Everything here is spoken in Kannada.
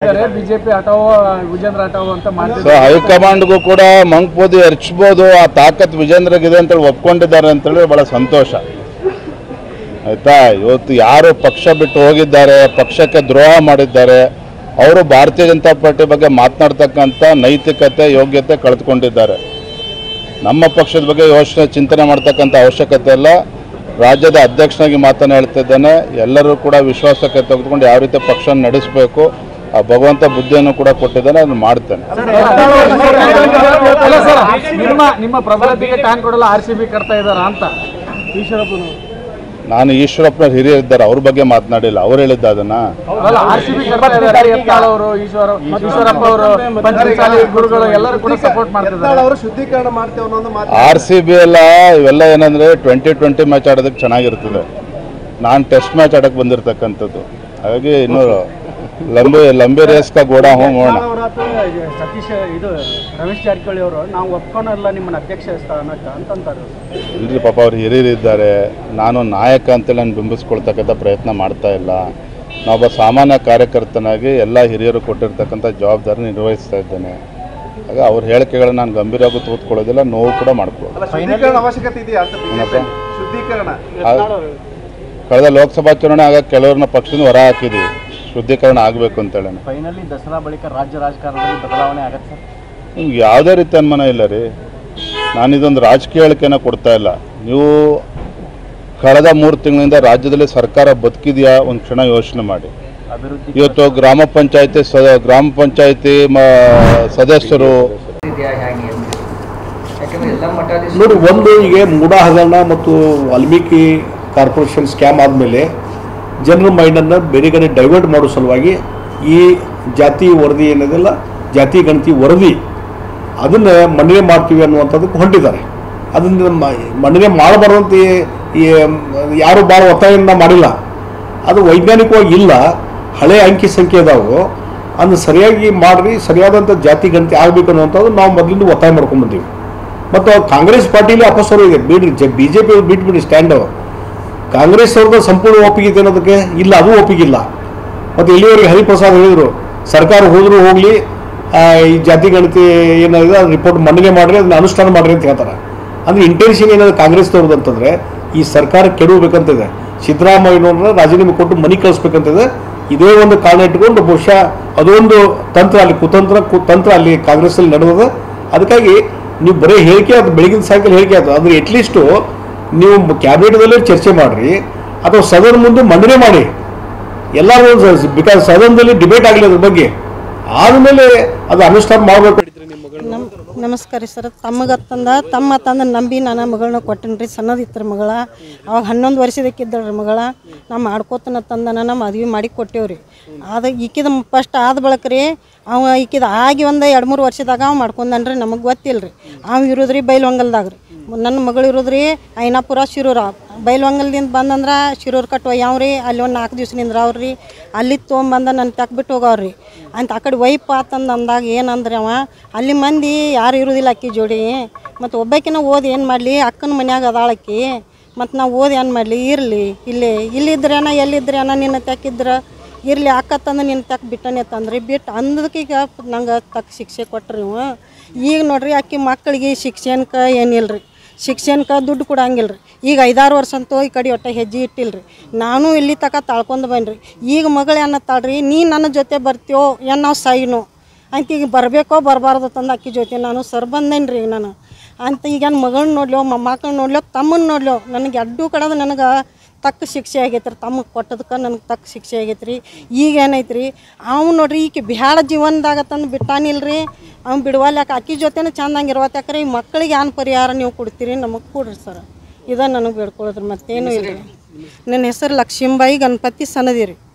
ಬಿಜೆಪಿ ಹಟಾವೋ ವಿಜೇಂದ್ರ ಹಟಾವೋ ಅಂತ ಸೊ ಮಾಡ್ತಿದ್ದಾರೆ ಹೈಕಮಾಂಡ್ಗೂ ಕೂಡ ಮಂಕ್ಬೋದು ಎರಚ್ಬೋದು ಆ ತಾಕತ್ ವಿಜೇಂದ್ರಗಿದೆ ಅಂತೇಳಿ ಒಪ್ಕೊಂಡಿದ್ದಾರೆ ಅಂತೇಳಿ ಭಾಳ ಸಂತೋಷ ಆಯ್ತಾ ಇವತ್ತು ಯಾರು ಪಕ್ಷ ಬಿಟ್ಟು ಹೋಗಿದ್ದಾರೆ ಪಕ್ಷಕ್ಕೆ ದ್ರೋಹ ಮಾಡಿದ್ದಾರೆ ಅವರು ಭಾರತೀಯ ಜನತಾ ಪಾರ್ಟಿ ಬಗ್ಗೆ ಮಾತನಾಡ್ತಕ್ಕಂಥ ನೈತಿಕತೆ ಯೋಗ್ಯತೆ ಕಳೆದುಕೊಂಡಿದ್ದಾರೆ ನಮ್ಮ ಪಕ್ಷದ ಬಗ್ಗೆ ಯೋಚನೆ ಚಿಂತನೆ ಮಾಡ್ತಕ್ಕಂಥ ಅವಶ್ಯಕತೆ ಇಲ್ಲ ರಾಜ್ಯದ ಅಧ್ಯಕ್ಷನಾಗಿ ಮಾತನ್ನು ಹೇಳ್ತಿದ್ದಾನೆ ಎಲ್ಲರೂ ಕೂಡ ವಿಶ್ವಾಸಕ್ಕೆ ತೆಗೆದುಕೊಂಡು ಯಾವ ರೀತಿ ಪಕ್ಷ ನಡೆಸಬೇಕು ಆ ಭಗವಂತ ಬುದ್ಧಿಯನ್ನು ಕೂಡ ಕೊಟ್ಟಿದ್ದಾನೆ ಅದನ್ನು ಮಾಡ್ತೇನೆ ಅಲ್ಲ ಸರ್ ನಿಮ್ಮ ನಿಮ್ಮ ಪ್ರಬಲತೆಗೆ ಟ್ಯಾಂಕ್ ಕೊಡಲ್ಲ ಆರ್ ಸಿ ಬಿ ಕಟ್ತಾ ಇದಾರ ಅಂತ ಈಶ್ವರಪ್ಪನವರು ನಾನು ಈಶ್ವರಪ್ಪನ ಹಿರಿಯರಿದ್ದಾರೆ ಅವ್ರ ಬಗ್ಗೆ ಮಾತನಾಡಿಲ್ಲ ಅವ್ರು ಹೇಳಿದ್ದ ಅದನ್ನ ಅಲ್ಲ ಆರ್ ಸಿ ಬಿ ಕಟ್ತಾ ಇದ್ದಾರೆ ಎತ್ತಾಳ್ ಅವರು ಈಶ್ವರ ಈಶ್ವರಪ್ಪ ಅವರು ಪಂಚಮಸಾಲಿ ಗುರುಗಳು ಎಲ್ಲರೂ ಕೂಡ ಸಪೋರ್ಟ್ ಮಾಡ್ತಿದ್ದಾರೆ ಅವರು ಶುದ್ಧೀಕರಣ ಮಾಡ್ತೇವೆ ಅನ್ನೋ ಒಂದು ಮಾತು ಆರ್ ಸಿ ಬಿ ಎಲ್ಲ ಇವೆಲ್ಲ ಏನಂದರೆ ಟ್ವೆಂಟಿ ಟ್ವೆಂಟಿ ಮ್ಯಾಚ್ ಆಡೋದಕ್ಕೆ ಚೆನ್ನಾಗಿರ್ತದೆ ನಾನು ಟೆಸ್ಟ್ ಮ್ಯಾಚ್ ಆಡೋಕ್ಕೆ ಬಂದಿರತಕ್ಕಂಥದ್ದು ಹಾಗಾಗಿ ಇನ್ನೂ ಲಂಬಿ ಲಂಬಿ ರೇಸ್ಕ ಗೋಡ ಹೋಗೋಣ ಅವರಾತು ಸತೀಶ್ ಇದು ರಮೇಶ್ ಜಾರಕಿಹೊಳಿ ಅವರು ನಾವು ಒಪ್ಕೊಳಲ್ಲ ನಿಮ್ಮನ್ನ ಅಧ್ಯಕ್ಷ ಸ್ಥಾನಕ್ಕೆ ಅಂತಂತಾರೆ ಇಲ್ರಿ ಪಾಪ ಅವ್ರು ಹಿರಿಯರಿದ್ದಾರೆ ನಾನು ನಾಯಕ ಅಂತೇಳಿ ನಾನು ಬಿಂಬಿಸ್ಕೊಳ್ತಕ್ಕಂಥ ಪ್ರಯತ್ನ ಮಾಡ್ತಾ ಇಲ್ಲ ನಾವೊಬ್ಬ ಸಾಮಾನ್ಯ ಕಾರ್ಯಕರ್ತನಾಗಿ ಎಲ್ಲ ಹಿರಿಯರು ಕೊಟ್ಟಿರ್ತಕ್ಕಂಥ ಜವಾಬ್ದಾರಿ ನಿರ್ವಹಿಸ್ತಾ ಇದ್ದೇನೆ ಆಗ ಅವ್ರ ಹೇಳಿಕೆಗಳನ್ನ ನಾನು ಗಂಭೀರವಾಗಿ ತೂತ್ಕೊಳ್ಳೋದಿಲ್ಲ ನೋವು ಕೂಡ ಮಾಡ್ಕೊಳ್ಳೋದು ಅಲ್ಲ ಶುದ್ಧೀಕರಣ ಅವಶ್ಯಕತೆ ಇದೆಯಾ ಅಂತ ಏನಪ್ಪ? ಶುದ್ಧೀಕರಣ ಕಳೆದ ಲೋಕಸಭಾ ಚುನಾವಣೆ ಆಗ ಕೆಲವ್ರನ್ನ ಪಕ್ಷದಿಂದ ಹೊರ ಹಾಕಿದ್ದೀವಿ ಶುದ್ಧೀಕರಣ ಆಗಬೇಕು ಅಂತೇಳಿ ಫೈನಲಿ ದಸರಾ ಬಳಿಕ ರಾಜ್ಯ ರಾಜಕಾರಣದಲ್ಲಿ ಬದಲಾವಣೆ ಆಗತ್ತೆ ನಿಮ್ಗೆ ಯಾವುದೇ ರೀತಿ ಅನುಮಾನ ಇಲ್ಲ ರೀ ನಾನು ಇದೊಂದು ರಾಜಕೀಯ ಹೇಳಿಕೆನ ಕೊಡ್ತಾ ಇಲ್ಲ ನೀವು ಕಳೆದ ಮೂರು ತಿಂಗಳಿಂದ ರಾಜ್ಯದಲ್ಲಿ ಸರ್ಕಾರ ಬದುಕಿದೆಯಾ ಒಂದು ಕ್ಷಣ ಯೋಚನೆ ಮಾಡಿ ಅಭಿವೃದ್ಧಿ ಇವತ್ತು ಗ್ರಾಮ ಪಂಚಾಯತಿ ಸ ಗ್ರಾಮ ಪಂಚಾಯತಿ ಮ ಸದಸ್ಯರು ನೋಡಿ ಒಂದು ಈಗ ಮೂಡ ಹಗರಣ ಮತ್ತು ವಾಲ್ಮೀಕಿ ಕಾರ್ಪೊರೇಷನ್ ಸ್ಕ್ಯಾಮ್ ಆದಮೇಲೆ ಜನರ ಮೈಂಡನ್ನು ಬೇರೆ ಕಡೆ ಡೈವರ್ಟ್ ಮಾಡೋ ಸಲುವಾಗಿ ಈ ಜಾತಿ ವರದಿ ಏನಿದೆಲ್ಲ ಜಾತಿ ಗಣತಿ ವರದಿ ಅದನ್ನು ಮನ್ನಣೆ ಮಾಡ್ತೀವಿ ಅನ್ನುವಂಥದ್ದಕ್ಕೆ ಹೊಂಟಿದ್ದಾರೆ ಅದನ್ನು ಮ- ಮನ್ನಣೆ ಮಾಡಬಾರ್ದಂತ ಈ- ಈ ಯಾರು ಭಾಳ ಒತ್ತಾಯದಿಂದ ಮಾಡಿಲ್ಲ ಅದು ವೈಜ್ಞಾನಿಕವಾಗಿ ಇಲ್ಲ ಹಳೆ ಅಂಕಿ ಸಂಖ್ಯೆ ಅದಾವು ಅದನ್ನು ಸರಿಯಾಗಿ ಮಾಡ್ರಿ ಸರಿಯಾದಂಥ ಜಾತಿ ಗಣತಿ ಆಗಬೇಕು ಅನ್ನುವಂಥದ್ದು ನಾವು ಮೊದಲಿಂದ ಒತ್ತಾಯ ಮಾಡ್ಕೊಂಡ್ಬಂದೀವಿ ಮತ್ತು ಕಾಂಗ್ರೆಸ್ ಪಾರ್ಟಿಲಿ ಅಪಸ್ವರ ಇದೆ ಬಿಡ್ರಿ ಜ ಬಿ ಜೆ ಪಿ ಬಿಟ್ಬಿಡಿ ಸ್ಟ್ಯಾಂಡ್ ಕಾಂಗ್ರೆಸ್ ಅವ್ರದ್ದು ಸಂಪೂರ್ಣ ಒಪ್ಪಿಗೆ ಇದೆ ಅನ್ನೋದಕ್ಕೆ ಇಲ್ಲ ಅದು ಒಪ್ಪಿಗಿಲ್ಲ ಮತ್ತು ಇಲ್ಲಿವರೆಗೆ ಹರಿಪ್ರಸಾದ್ ಹೇಳಿದರು ಸರ್ಕಾರ ಹೋದರೂ ಹೋಗಲಿ ಈ ಜಾತಿ ಗಣತಿ ಏನಿದೆ ಅದು ರಿಪೋರ್ಟ್ ಮನ್ನಣೆ ಮಾಡಿರಿ ಅದನ್ನ ಅನುಷ್ಠಾನ ಮಾಡಿರಿ ಅಂತ ಹೇಳ್ತಾರೆ ಅಂದರೆ ಇಂಟೆನ್ಷನ್ ಏನಾದ್ರು ಕಾಂಗ್ರೆಸ್ನವ್ರದ್ದು ಅಂತಂದರೆ ಈ ಸರ್ಕಾರ ಕೆಡಬೇಕಂತಿದೆ ಸಿದ್ದರಾಮಯ್ಯನವ್ರನ್ನ ರಾಜೀನಾಮೆ ಕೊಟ್ಟು ಮನೆ ಕಳಿಸ್ಬೇಕಂತಿದೆ ಇದೇ ಒಂದು ಕಾರಣ ಇಟ್ಕೊಂಡು ಬಹುಶಃ ಅದೊಂದು ತಂತ್ರ ಅಲ್ಲಿ ಕುತಂತ್ರ ಕುತಂತ್ರ ಅಲ್ಲಿ ಕಾಂಗ್ರೆಸ್ಸಲ್ಲಿ ನಡೆದದ ಅದಕ್ಕಾಗಿ ನೀವು ಬರೀ ಹೇಳಿಕೆ ಅದು ಬೆಳಗಿನ ಸಾಯಂಕಾಲ ಹೇಳಿಕೆ ಅದು ಅಂದರೆ ಅಟ್ಲೀಸ್ಟು ನೀವು ಕ್ಯಾಬಿನೆಟ್ದಲ್ಲೇ ಚರ್ಚೆ ಮಾಡಿರಿ ಅಥವಾ ಸದನ ಮುಂದೆ ಮಂಡನೆ ಮಾಡಿ ಎಲ್ಲರೂ ಬಿಕಾಸ್ ಸದನದಲ್ಲಿ ಡಿಬೇಟ್ ಆಗಲಿ ಅದ್ರ ಬಗ್ಗೆ ಆದಮೇಲೆ ಅದು ಅನುಷ್ಠಾನ ಮಾಡಬೇಕು ನಮ್ ನಮಸ್ಕಾರ ರೀ ಸರ್ ತಮ್ಮಗತ್ತಂದ ತಮ್ಮ ತಂದ ನಂಬಿ ನಾನು ಮಗಳನ್ನ ಕೊಟ್ಟೇನಿ ರೀ ಸಣ್ಣದಿತ್ತು ಮಗಳ ಅವಾಗ ಹನ್ನೊಂದು ವರ್ಷದಕ್ಕಿದ್ದಳು ರೀ ಮಗಳ ನಾ ಮಾಡ್ಕೋತನ ತಂದ ನಾನು ಮದ್ವೆ ಮಾಡಿ ಕೊಟ್ಟೇವು ರೀ ಅದು ಈಕಿದ ಫಸ್ಟ್ ಆದ ಬಳಕ ರೀ ಅವ ಈಕಿದ ಆಗಿ ಒಂದು ಎರಡು ಮೂರು ವರ್ಷದಾಗ ಅವ ಮಾಡ್ಕೊಂಡನ್ ರೀ ನಮಗೆ ಗೊತ್ತಿಲ್ಲ ರೀ ಅವ ಇರೋದ್ರಿ ಬೈಲ್ವಂಗಲ್ದಾಗ ರೀ ನನ್ನ ಮಗಳು ಇರೋದ್ರಿ ಐನಾಪುರ ಶಿರೂರ ಬೈಲ್ವಂಗಲ್ದಿಂದ ಬಂದಂದ್ರೆ ಶಿರೂರು ಕಟ್ಟುವ ಯಾವ ರೀ ಅಲ್ಲಿ ಒಂದು ನಾಲ್ಕು ದಿವ್ಸ ನಿಂದ್ರ ಅವ್ರಿ ಅಲ್ಲಿ ತೊಗೊಂಬಂದ ನನ್ನ ತಕ್ಬಿಟ್ಟು ಹೋಗವ್ರಿ ಅಂತ ಆ ಕಡೆ ವೈಪ್ ಆತಂದು ಅಂದಾಗ ಏನಂದ್ರೆ ಅವ ಅಲ್ಲಿ ಮಂದಿ ಯಾರು ಇರೋದಿಲ್ಲ ಅಕ್ಕಿ ಜೋಡಿ ಮತ್ತು ಒಬ್ಬಾಕಿನ ಓದಿ ಏನು ಮಾಡಲಿ ಅಕ್ಕನ ಮನ್ಯಾಗ ಅದಾಳಕ್ಕಿ ಮತ್ತು ನಾವು ಓದಿ ಏನು ಮಾಡಲಿ ಇರಲಿ ಇಲ್ಲೇ ಇಲ್ಲಿದ್ರೇನ ಎಲ್ಲಿದ್ರೇನ ನಿನ್ನ ತೆಕ್ಕಿದ್ರೆ ಇರಲಿ ಅಕ್ಕ ತಂದು ನಿನ್ನ ತಕ್ಕ ಬಿಟ್ಟನೆ ತಂದ್ರಿ ಬಿಟ್ಟು ಅಂದದಕ್ಕೆ ಈಗ ನಂಗೆ ತಕ್ಕ ಶಿಕ್ಷೆ ಕೊಟ್ರಿ ನೀವು ಈಗ ನೋಡ್ರಿ ಆಕಿ ಮಕ್ಕಳಿಗೆ ಶಿಕ್ಷಣಕ್ಕೆ ಏನಿಲ್ಲ ರೀ ಶಿಕ್ಷಣಕ್ಕೆ ದುಡ್ಡು ಕೊಡಂಗಿಲ್ಲ ರೀ ಈಗ ಐದಾರು ವರ್ಷ ಅಂತೂ ಈ ಕಡೆ ಒಟ್ಟ ಹೆಜ್ಜೆ ಇಟ್ಟಿಲ್ಲ ರೀ ನಾನು ಇಲ್ಲಿ ತಕ ತಾಳ್ಕೊಂಡು ಬನ್ರಿ ಈಗ ಮಗಳು ಏನತ್ತಾಳ್ರಿ ನೀ ನನ್ನ ಜೊತೆ ಬರ್ತೀಯೋ ಏನು ನಾವು ಸೈನು ಅಂತ ಈಗ ಬರಬೇಕೋ ಬರಬಾರ್ದು ತಂದು ಅಕ್ಕಿ ಜೊತೆ ನಾನು ಸರ್ ಬಂದೇನಿ ರೀ ನಾನು ಅಂತ ಈಗ ಮಗಳನ್ನ ನೋಡ್ಲೋ ಮೊಮ್ಮಕ್ಕಳನ್ನ ನೋಡ್ಲೋ ತಮ್ಮನ್ನ ನೋಡ್ಲೋ ನನಗೆ ಅಡ್ಡು ಕಡದು ನನಗೆ ತಕ್ಕ ಶಿಕ್ಷೆ ಆಗೈತೆ ರೀ ತಮಗೆ ಕೊಟ್ಟದಕ್ಕೆ ನನಗೆ ತಕ್ಕ ಶಿಕ್ಷೆ ಆಗೈತೆ ರೀ ಈಗ ಏನೈತೆ ರೀ ಅವ್ನು ನೋಡ್ರಿ ಈಕೆ ಬ್ಯಾಡ ಜೀವನದಾಗ ತಂದು ಬಿಟ್ಟಾನಿಲ್ರಿ ಅವ್ನು ಬಿಡುವಲ್ಯಾಕ ಅಕ್ಕಿ ಜೊತೆನೂ ಚಂದಂಗೆ ಇರ್ವತ್ತಾಕ್ರಿ ಈ ಮಕ್ಕಳಿಗೆ ಏನು ಪರಿಹಾರ ನೀವು ಕೊಡ್ತೀರಿ ನಮಗೆ ಕೊಡ್ರಿ ಸರ್ ಇದ ನನಗೆ ಬೇಡ್ಕೊಳ್ಳೋದ್ರಿ ಮತ್ತೇನು ಇಲ್ಲ ರೀ ನನ್ನ ಹೆಸರು ಲಕ್ಷ್ಮೀಬಾಯಿ ಗಣಪತಿ ಸನದಿ ರೀ